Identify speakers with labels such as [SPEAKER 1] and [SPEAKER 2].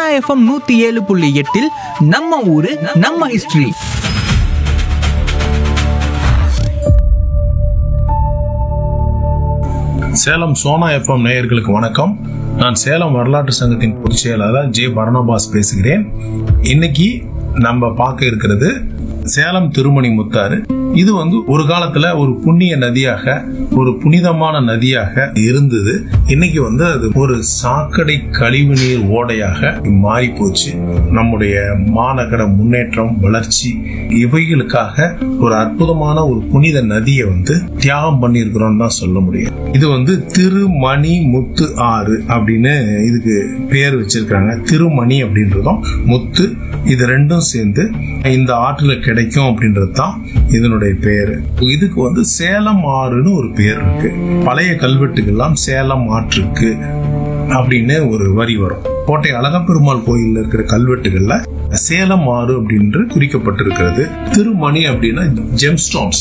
[SPEAKER 1] FM நூத்தி ஏழு புள்ளி எட்டில் நம்ம ஊரு நம்ம ஹிஸ்டரி
[SPEAKER 2] சேலம் சோனா எஃப்எம் நேயர்களுக்கு வணக்கம் நான் சேலம் வரலாற்று சங்கத்தின் பொதுச் செயலாளர் ஜே பரணபாஸ் பேசுகிறேன் இன்னைக்கு நம்ம பார்க்க இருக்கிறது சேலம் திருமணி முத்தாறு இது வந்து ஒரு காலத்துல ஒரு புண்ணிய நதியாக ஒரு புனிதமான நதியாக இருந்தது இன்னைக்கு வந்து அது ஒரு சாக்கடை கழிவுநீர் ஓடையாக மாறி போச்சு நம்முடைய மாநகர முன்னேற்றம் வளர்ச்சி இவைகளுக்காக ஒரு அற்புதமான ஒரு புனித நதியை வந்து தியாகம் பண்ணியிருக்கிறோம் தான் சொல்ல முடியும் இது வந்து திருமணி முத்து ஆறு அப்படின்னு இதுக்கு பேர் வச்சிருக்காங்க திருமணி அப்படின்றதும் முத்து இது ரெண்டும் சேர்ந்து இந்த ஆற்றுல கிடைக்கும் அப்படின்றது தான் இதனுடைய பேரு இதுக்கு வந்து சேலம் ஆறுன்னு ஒரு பேர் இருக்கு பழைய கல்வெட்டுக்கெல்லாம் சேலம் ஆற்றுக்கு அப்படின்னு ஒரு வரி வரும் கோட்டை அழகப்பெருமாள் கோயில்ல இருக்கிற கல்வெட்டுகள்ல சேலம் ஆறு அப்படின்று குறிக்கப்பட்டிருக்கிறது திருமணி அப்படின்னா ஜெம்ஸ்டோன்ஸ்